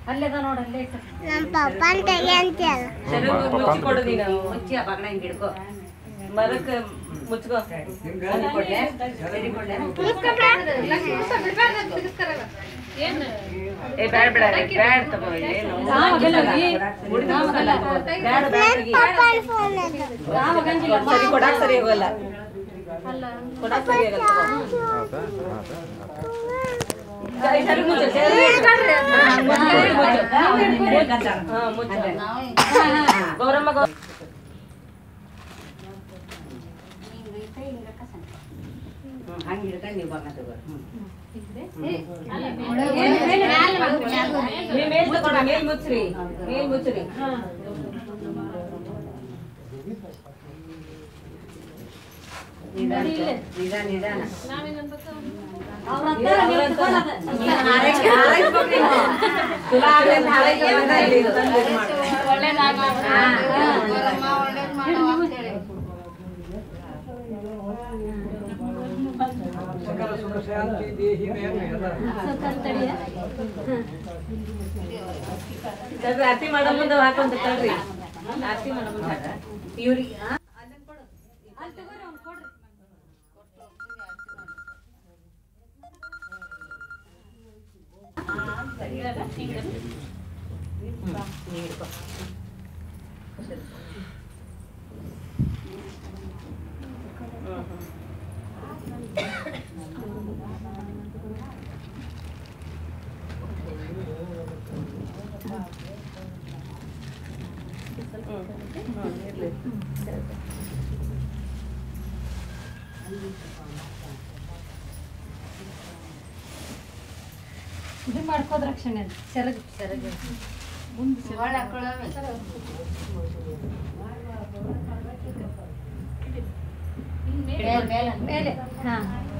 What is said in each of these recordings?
ಅಲ್ಲೇದ ನೋಡ ಅಲ್ಲೇ ಇಟ್ಟು ನಮ್ಮ ಪಪ್ಪನ್ ತೆಗೆ ಅಂತೀಯಲ್ಲ ಸೆರಗು ಮುಚ್ಚಿಕೊಡು ನೀನು ಮುಚ್ಚಿ ಆ ಬಗಣ ಹಿಂಗ್ ಹಿಡ್ಕೊ ಮರಕ್ಕೆ ಮುಚ್ಕೋ ಸರಿ ಕೊಡ್ಲೆ ಸರಿ ಕೊಡ್ಲೆ ಏ ಬ್ಯಾಡ ಬೇಡ ಬ್ಯಾಡ ತಗೋ ಏನು ಬ್ಯಾಡ ಬ್ಯಾಡ ಪಪ್ಪನ್ ಫೋನ್ ಅದ ಸರಿ ಕೊಡಾಕ್ ಸರಿ ಹೋಗಲ್ಲ ಕೊಡಾಕ್ ಸರಿ ಆಗಲ್ಲ ತಗೋ. ಹೌದಾ ಹೌದಾ ಸರಿ, ಸರಿ ಮುಚ್ಚು, ಸರಿ ಮುಚ್ಚು. ಹಾ, ಮುಚ್ಚು. ಗೌರಮ್ಮ ಗೌ- ಹಂಗೆ ಹಿಡ್ಕೊಂಡು ನೀವು ಬಗಣ ತಗೋ ಹ್ಮ್ ನೀವ್ ಮೇಲ್ ತಗೊಳ್ಳಿ, ಮೇಲ್ ಮುಚ್ಚ್ರಿ ಮೇಲ್ ಮುಚ್ಚ್ರಿ ನಿಧಾನ ನಿಧಾನ ನಿಧಾನ ಹಾರೈಸ್ಬೇಕು ನೀವು. ತುಲಾ ಆಗ್ಲಿ ಅಂತ ಹಾರೈಸ್ಬೇಕು ಅಂತ ಇಲ್ಲಿ ತಂದು ಇದ್ ಮಾಡಿ. ಸಕಲ ಸುಖ ಶಾಂತಿ ದೇಹಿ ತಡ್ರಿ, ಆರ್ತಿ ಮಾಡೋ ಮುಂದೆ ಹಾಕೊಂತ ತಡ್ರಿ ಆರ್ತಿ ಮಾಡೋ ಮುಂದೆ ಹಾಕ. ಇವ್ರಿಗೆ ಆ? ಇದು ಮಾಡ್ಕೋದ್ ರಕ್ಷಣೆ ಅದು ಸೆರಗು ಸೆರಗು ಮೇಲೆ ಹಾ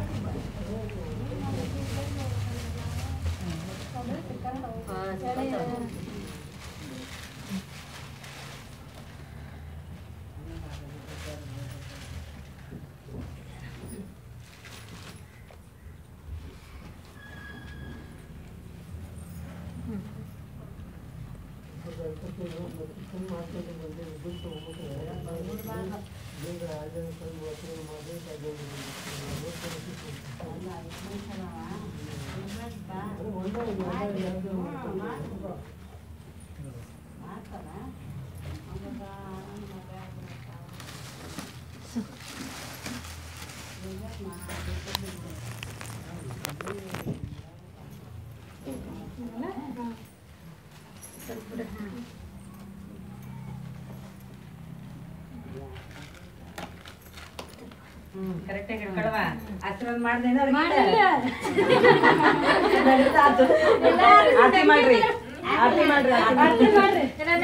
ಹ್ಮ್ ಕರೆಕ್ಟ್ ಆಗಿ ಹಿಡ್ಕೊಳವ ಆಶೀರ್ವಾದ ಮಾಡ್ದೇನ ಅವ್ರಿಗೆ? ಮಾಡಿಲ್ಲ ಆರ್ತಿ ಮಾಡ್ರಿ ಆರ್ತಿ ಮಾಡ್ರಿ ಆರ್ತಿ ಮಾಡ್ರಿ.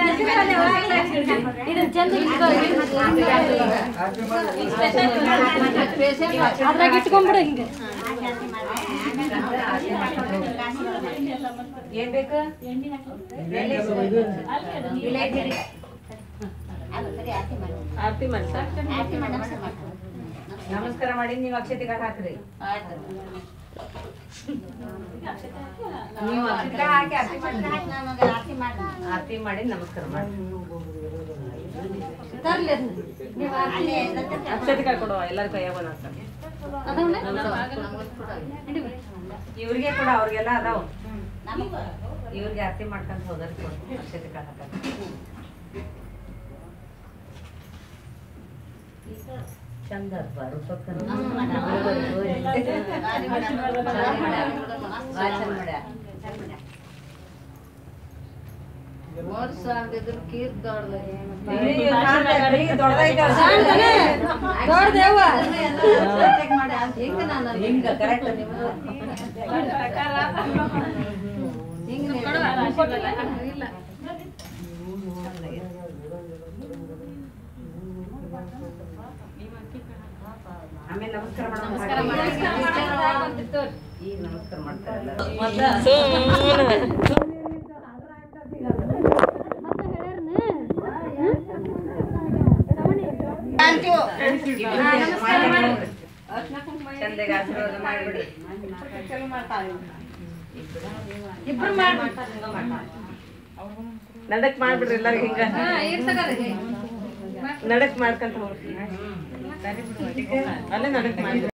ಇದನ್ನ ಚಂದ ಇಟ್ಕೋ ಅದ್ರಾಗ ಇಟ್ಕೊಂಡ್ಬಿಡು ಹಿಂಗೆ ಏನ್ ಬೇಕು ಆರ್ತಿ ಮಾಡಿ ಸಾಕು. ನಮಸ್ಕಾರ ಮಾಡಿ ನೀವು ಅಕ್ಷತೆಗಳು ಹಾಕ್ರಿ ನೀವು ಅಕ್ಷತೆ ಹಾಕಿ ಆರತಿ ಮಾಡ್ರಿ. ಆರತಿ ಮಾಡಿ ನಮಸ್ಕಾರ ಮಾಡಿ ತರ್ಲಿ ಅದನ್ನ ನೀವು ಆರ್ತಿ ಅಕ್ಷತೆ ಕೊಡುವ ಎಲ್ಲರ ಕೈಯಾಗ ಒಂದ್ ಹಾಕ್ತಾರೆ. ಇವ್ರಿಗೆ ಕೂಡ ಅವ್ರಿಗೆಲ್ಲ ಅದಾವ ಇವ್ರಿಗೆ ಆರತಿ ಮಾಡ್ಕೊಂತ ಹೋದ್ರಿ ಕೊಡು ಅಕ್ಷತೆ ಕಾಳು ಹಾಕಕ್ಕೆ. ಚಂದ ಅಪ್ಪ ರೂಪಕ್ಕ ದೊಡ್ಡದೇವ ಹಿಂಗ ಕರೆಕ್ಟ್ ನಿಮ್ದು ಆಮೇಲೆ ನಮಸ್ಕಾರ ಮಾಡೋಣ ಈಗ ನಮಸ್ಕಾರ ಮಾಡ್ತಾರಲ್ಲ ಚಂದಗೆ ಆಶೀರ್ವಾದ ಮಾಡಿಬಿಡಿ ಇಬ್ರು ಮಾಡಿ ನಡಕ್ ಮಾಡ್ಬಿಡ್ರಿ ಎಲ್ಲಾರು ಹಿಂಗ ನಡಕ್ ಮಾಡ್ಕಂತ ಹೋಗ್ರಿ ಅಲ್ಲೇ ನಡಕ್ ಮಾಡ್ರಿ